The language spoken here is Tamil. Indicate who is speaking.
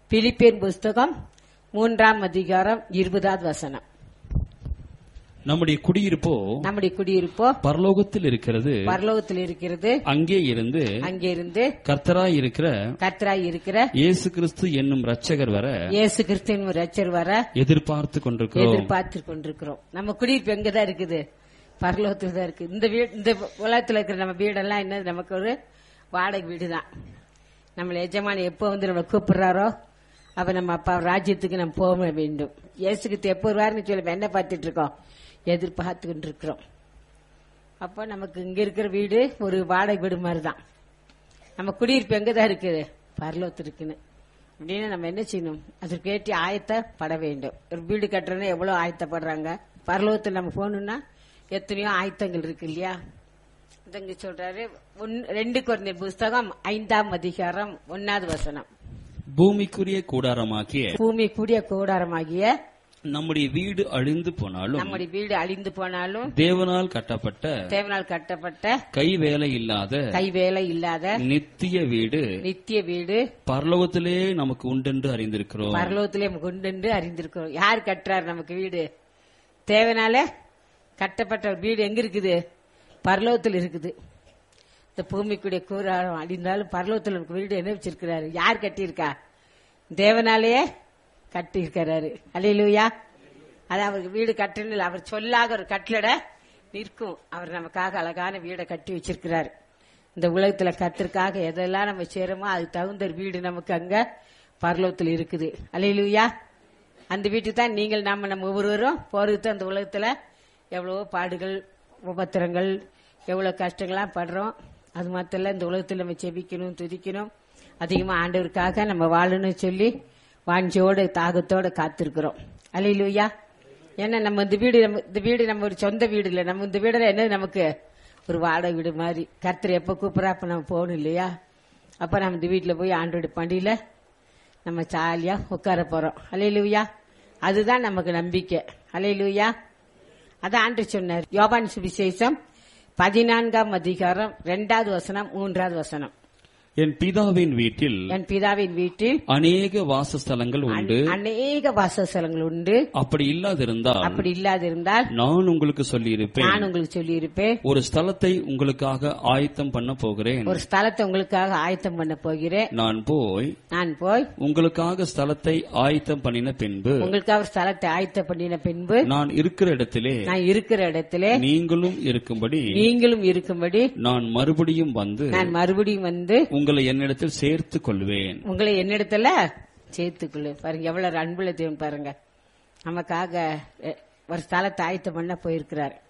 Speaker 1: பிலிப்பியன் புஸ்தகம் மூன்றாம் அதிகாரம் இருபதாவது வசனம்
Speaker 2: நம்முடைய குடியிருப்போ
Speaker 1: நம்முடைய குடியிருப்போ
Speaker 2: பரலோகத்தில் இருக்கிறது
Speaker 1: பரலோகத்தில் இருக்கிறது
Speaker 2: அங்கே இருந்து
Speaker 1: அங்கே இருந்து
Speaker 2: கர்த்தராய் இருக்கிற
Speaker 1: கர்த்தராய் இருக்கிற
Speaker 2: இயேசு கிறிஸ்து என்னும் ரட்சகர் வர
Speaker 1: இயேசு கிறிஸ்துவின் ரச்சர் வர
Speaker 2: எதிர்பார்த்து கொண்டிருக்கிறோம்
Speaker 1: எதிர்பார்த்து கொண்டிருக்கிறோம் நம்ம குடியிருப்பு எங்கதான் இருக்குது பரலோகத்துல தான் இருக்கு இந்த வீடு இந்த உலகத்துல இருக்கிற நம்ம வீடெல்லாம் என்ன நமக்கு ஒரு வாடகை வீடு தான் நம்மள எஜமானி எப்போ வந்து நம்ம கூப்பிடுறாரோ அப்ப நம்ம அப்பா ராஜ்யத்துக்கு நம்ம போக வேண்டும் இயேசுக்கு எப்போ வருவாருன்னு சொல்லி நம்ம என்ன பார்த்துட்டு இருக்கோம் எதிர்பார்த்து கொண்டிருக்கிறோம் அப்போ நமக்கு இங்க இருக்கிற வீடு ஒரு வாடகை வீடு மாதிரி தான் நம்ம குடியிருப்பு எங்கதான் இருக்குது பரலோகத்து இருக்குன்னு அப்படின்னு நம்ம என்ன செய்யணும் அதற்கு ஏற்றி ஆயத்தப்பட வேண்டும் ஒரு வீடு கட்டுறதுன்னா எவ்வளவு ஆயத்தப்படுறாங்க பரலோகத்தில் நம்ம போகணும்னா எத்தனையோ ஆயத்தங்கள் இருக்கு இல்லையா இதங்க சொல்றாரு ஒன்னு- ரெண்டு குறைந்த புஸ்தகம் ஐந்தாம் அதிகாரம் ஒன்னாவது வசனம்
Speaker 2: பூமிக்குரிய கூடாரமாக்கிய
Speaker 1: பூமி கூடிய கூடாரமாகிய
Speaker 2: நம்முடைய வீடு அழிந்து போனாலும்
Speaker 1: நம்முடைய வீடு அழிந்து போனாலும்
Speaker 2: தேவனால் கட்டப்பட்ட
Speaker 1: தேவனால் கட்டப்பட்ட
Speaker 2: கை வேலை இல்லாத
Speaker 1: கைவேலை இல்லாத
Speaker 2: நித்திய வீடு
Speaker 1: நித்திய வீடு
Speaker 2: பரலோகத்திலே நமக்கு உண்டென்று அறிந்திருக்கிறோம்
Speaker 1: பரலோகத்திலே கொண்டு அறிந்திருக்கிறோம் யார் கட்டுறார் நமக்கு வீடு தேவனால கட்டப்பட்ட ஒரு வீடு எங்க இருக்குது பரலோகத்தில் இருக்குது இந்த பூமிக்குடைய கூறாரம் அடிந்தாலும் பரலோகத்தில் நமக்கு வீடு என்ன வச்சிருக்கிறாரு யார் கட்டியிருக்கா தேவனாலேயே கட்டி இருக்கிறாரு அலையிலுயா அது அவருக்கு வீடு கட்டணும் அவர் சொல்லாக ஒரு கட்டளட நிற்கும் அவர் நமக்காக அழகான வீடை கட்டி வச்சிருக்கிறாரு இந்த உலகத்துல கத்திற்காக எதெல்லாம் நம்ம செய்யறோமோ அது தகுந்த ஒரு வீடு நமக்கு அங்க பரலோகத்தில் இருக்குது அலையிலுயா அந்த வீட்டுக்கு தான் நீங்கள் நாம நம்ம ஒவ்வொருவரும் போறதுக்கு அந்த உலகத்துல எவ்வளவோ பாடுகள் உபத்திரங்கள் எவ்வளவு கஷ்டங்கள்லாம் படுறோம் அது மாத்திரம் இல்ல, இந்த உலகத்துல நம்ம செபிக்கணும் துதிக்கணும் அதிகமா ஆண்டவருக்காக நம்ம வாழணும்னு சொல்லி வாஞ்சியோட தாகத்தோட காத்திருக்கிறோம் அலையிலுயா ஏன்னா நம்ம இந்த வீடு நம்ம இந்த வீடு நம்ம ஒரு சொந்த வீடு இல்லை நம்ம இந்த வீடுல என்ன நமக்கு ஒரு வாடகை வீடு மாதிரி கர்த்தர் எப்ப கூப்பிடா அப்ப நம்ம போகணும் இல்லையா அப்ப நம்ம இந்த வீட்டுல போய் ஆண்டோட பண்டியில நம்ம ஜாலியா உட்கார போறோம் அலையிலுயா அதுதான் நமக்கு நம்பிக்கை அலையிலுயா அதான் ஆண்டு சொன்னார் யோபான் சுவிசேஷம் பதினான்காம் அதிகாரம் இரண்டாவது வசனம் மூன்றாவது வசனம்
Speaker 2: என் பிதாவின் வீட்டில்
Speaker 1: என் பிதாவின் வீட்டில்
Speaker 2: அநேக வாசஸ்தலங்கள் உண்டு
Speaker 1: அநேக வாசஸ்தலங்கள் உண்டு
Speaker 2: அப்படி இல்லாதிருந்தால்
Speaker 1: அப்படி இல்லாதிருந்தால்
Speaker 2: நான் உங்களுக்கு சொல்லியிருப்பேன்
Speaker 1: நான் உங்களுக்கு சொல்லியிருப்பேன்
Speaker 2: ஒரு ஸ்தலத்தை உங்களுக்காக ஆயத்தம் பண்ண போகிறேன்
Speaker 1: ஒரு ஸ்தலத்தை உங்களுக்காக ஆயத்தம் பண்ண போகிறேன்
Speaker 2: நான் போய்
Speaker 1: நான் போய்
Speaker 2: உங்களுக்காக ஸ்தலத்தை ஆயத்தம் பண்ணின பின்பு
Speaker 1: உங்களுக்காக ஒரு ஸ்தலத்தை ஆயத்தம் பண்ணின பின்பு
Speaker 2: நான் இருக்கிற இடத்திலே
Speaker 1: நான் இருக்கிற இடத்திலே
Speaker 2: நீங்களும் இருக்கும்படி
Speaker 1: நீங்களும் இருக்கும்படி
Speaker 2: நான் மறுபடியும் வந்து
Speaker 1: நான் மறுபடியும் வந்து
Speaker 2: உங்களை என்னிடத்தில் சேர்த்துக் கொள்வேன்
Speaker 1: உங்களை என்னிடத்துல சேர்த்துக்கொள்ளு பாருங்க எவ்வளவு அன்புள்ள தேவன் பாருங்க நமக்காக எ, ஒரு ஸ்தலத்தை ஆயத்தம் பண்ண போயிருக்கிறார்